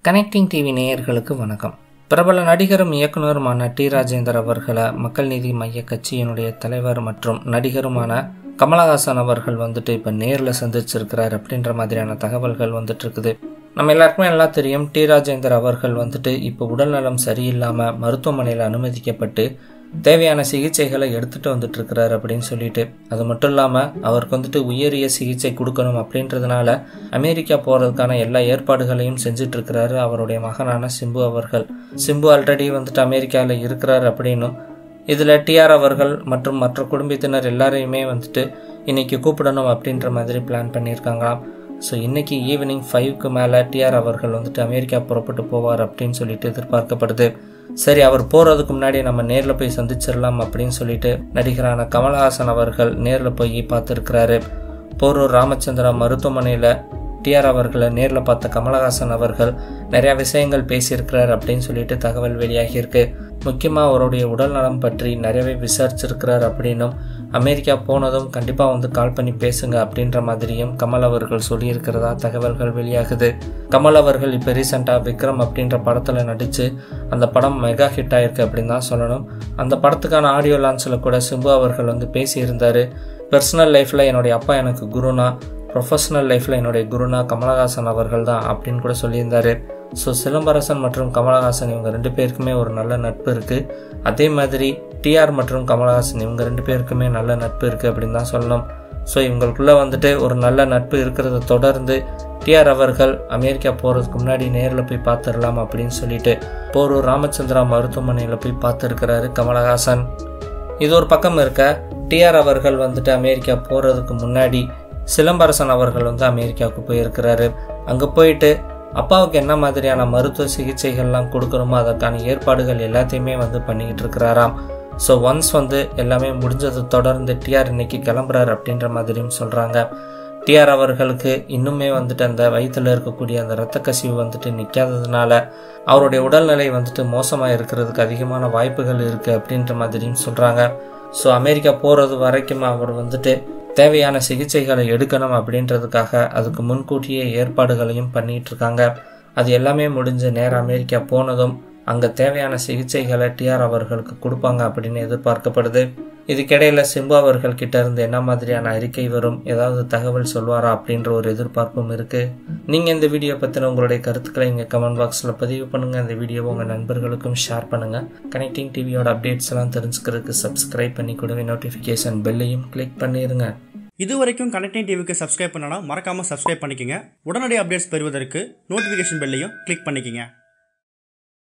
connecting TV நேயர்களுக்கு வணக்கம் பிரபல நடிகரும் இயக்குனருமான டி ராஜேந்தர் அவர்களை மக்கள் நீதி மைய கட்சியினுடைய தலைவர் மற்றும் நடிகருமான கமலஹாசன் அவர்கள் வந்துட்டு இப்போ நேரில் சந்திச்சிருக்கிறார் அப்படின்ற மாதிரியான தகவல்கள் வந்துட்டு இருக்குது நம்ம எல்லாருக்குமே எல்லாம் தெரியும் டி ராஜேந்தர் அவர்கள் வந்துட்டு இப்போ உடல்நலம் சரியில்லாமல் மருத்துவமனையில் அனுமதிக்கப்பட்டு தேவையான சிகிச்சைகளை எடுத்துகிட்டு வந்துட்டு இருக்கிறார் அப்படின்னு சொல்லிட்டு அது மட்டும் இல்லாமல் அவருக்கு வந்துட்டு உயரிய சிகிச்சை கொடுக்கணும் அப்படின்றதுனால அமெரிக்கா போகிறதுக்கான எல்லா ஏற்பாடுகளையும் செஞ்சுட்டு இருக்கிறாரு அவருடைய மகனான சிம்பு அவர்கள் சிம்பு ஆல்ரெடி வந்துட்டு அமெரிக்காவில் இருக்கிறார் அப்படின்னும் இதில் டிஆர் அவர்கள் மற்றும் மற்ற குடும்பத்தினர் எல்லாரையுமே வந்துட்டு இன்னைக்கு கூப்பிடணும் அப்படின்ற மாதிரி பிளான் பண்ணியிருக்காங்களாம் ஸோ இன்னைக்கு ஈவினிங் ஃபைவ்க்கு மேலே டிஆர் அவர்கள் வந்துட்டு அமெரிக்கா புறப்பட்டு போவார் அப்படின்னு சொல்லிட்டு எதிர்பார்க்கப்படுது சரி அவர் போகிறதுக்கு முன்னாடி நம்ம நேரில் போய் சந்திச்சிடலாம் அப்படின்னு சொல்லிட்டு நடிகரான கமல்ஹாசன் அவர்கள் நேரில் போய் பார்த்துருக்கிறாரு போரூர் ராமச்சந்திரா மருத்துவமனையில் டிஆர் அவர்களை நேரில் பார்த்த கமலஹாசன் அவர்கள் நிறையா விஷயங்கள் பேசியிருக்கிறார் அப்படின்னு சொல்லிட்டு தகவல் வெளியாகியிருக்கு முக்கியமாக அவருடைய உடல் நலம் பற்றி நிறையவே விசாரிச்சிருக்கிறார் அப்படின்னும் அமெரிக்கா போனதும் கண்டிப்பாக வந்து கால் பண்ணி பேசுங்க அப்படின்ற மாதிரியும் கமல் அவர்கள் சொல்லியிருக்கிறதா தகவல்கள் வெளியாகுது கமல் அவர்கள் இப்போ ரீசெண்டாக விக்ரம் அப்படின்ற படத்தில் நடித்து அந்த படம் மெகா ஹிட் ஆயிருக்கு அப்படின்னு தான் சொல்லணும் அந்த படத்துக்கான ஆடியோ லான்ச்சில் கூட சிம்பு அவர்கள் வந்து பேசியிருந்தார் பர்சனல் லைஃப்பில் என்னுடைய அப்பா எனக்கு குருனா ப்ரொஃபஷனல் லைஃப்பில் என்னுடைய குருனா கமலஹாசன் அவர்கள் தான் அப்படின்னு கூட சொல்லியிருந்தார் ஸோ சிலம்பரசன் மற்றும் கமலஹாசன் இவங்க ரெண்டு பேருக்குமே ஒரு நல்ல நட்பு இருக்குது அதே மாதிரி டிஆர் மற்றும் கமலஹாசன் இவங்க ரெண்டு பேருக்குமே நல்ல நட்பு இருக்குது அப்படின்னு தான் சொல்லணும் ஸோ இவங்களுக்குள்ளே வந்துட்டு ஒரு நல்ல நட்பு இருக்கிறத தொடர்ந்து டிஆர் அவர்கள் அமெரிக்கா போகிறதுக்கு முன்னாடி நேரில் போய் பார்த்துடலாம் அப்படின்னு சொல்லிட்டு போரூர் ராமச்சந்திரா மருத்துவமனையில் போய் பார்த்துருக்கிறாரு கமலஹாசன் இது ஒரு பக்கம் இருக்க டிஆர் அவர்கள் வந்துட்டு அமெரிக்கா போகிறதுக்கு முன்னாடி சிலம்பரசன் அவர்கள் வந்து அமெரிக்காவுக்கு போயிருக்கிறாரு அங்கே போயிட்டு அப்பாவுக்கு என்ன மாதிரியான மருத்துவ சிகிச்சைகள்லாம் கொடுக்கணுமோ அதற்கான ஏற்பாடுகள் எல்லாத்தையுமே வந்து பண்ணிக்கிட்டு இருக்கிறாராம் ஸோ ஒன்ஸ் வந்து எல்லாமே முடிஞ்சதை தொடர்ந்து டிஆர் இன்னைக்கு கிளம்புறாரு அப்படின்ற மாதிரியும் சொல்கிறாங்க டிஆர் அவர்களுக்கு இன்னுமே வந்துட்டு அந்த வயிற்றில் இருக்கக்கூடிய அந்த இரத்த கசிவு வந்துட்டு நிற்காததுனால அவருடைய உடல்நிலை வந்துட்டு மோசமாக இருக்கிறதுக்கு அதிகமான வாய்ப்புகள் இருக்குது அப்படின்ற மாதிரியும் சொல்கிறாங்க ஸோ அமெரிக்கா போகிறது வரைக்கும் அவர் வந்துட்டு தேவையான சிகிச்சைகளை எடுக்கணும் அப்படின்றதுக்காக அதுக்கு முன்கூட்டியே ஏற்பாடுகளையும் பண்ணிட்டு இருக்காங்க அது எல்லாமே முடிஞ்சு நேரம் அமெரிக்கா போனதும் அங்கே தேவையான சிகிச்சைகளை டிஆர் அவர்களுக்கு கொடுப்பாங்க அப்படின்னு எதிர்பார்க்கப்படுது இதுக்கிடையில சிம்பு அவர்கள் கிட்ட இருந்து என்ன மாதிரியான அறிக்கை வரும் ஏதாவது தகவல் சொல்வாரா அப்படின்ற ஒரு எதிர்பார்ப்பும் இருக்கு நீங்க இந்த வீடியோ பத்தின உங்களுடைய கருத்துக்களை இங்க கமெண்ட் பாக்ஸ்ல பதிவு பண்ணுங்க இந்த வீடியோவை உங்க நண்பர்களுக்கும் ஷேர் பண்ணுங்க கனெக்டிங் டிவியோட அப்டேட்ஸ் எல்லாம் தெரிஞ்சுக்கிறதுக்கு சப்ஸ்கிரைப் பண்ணி கூடவே நோட்டிஃபிகேஷன் பெல்லையும் கிளிக் பண்ணிருங்க இது வரைக்கும் கனெக்டிங் டிவிக்கு சப்ஸ்கிரைப் பண்ணனா மறக்காமல் சப்ஸ்கிரைப் பண்ணிக்கங்க உடனடி அப்டேட்ஸ் பெறுவதற்கு நோட்டிஃபிகேஷன் பெல்லையும் கிளிக் பண்ணிக்கங்க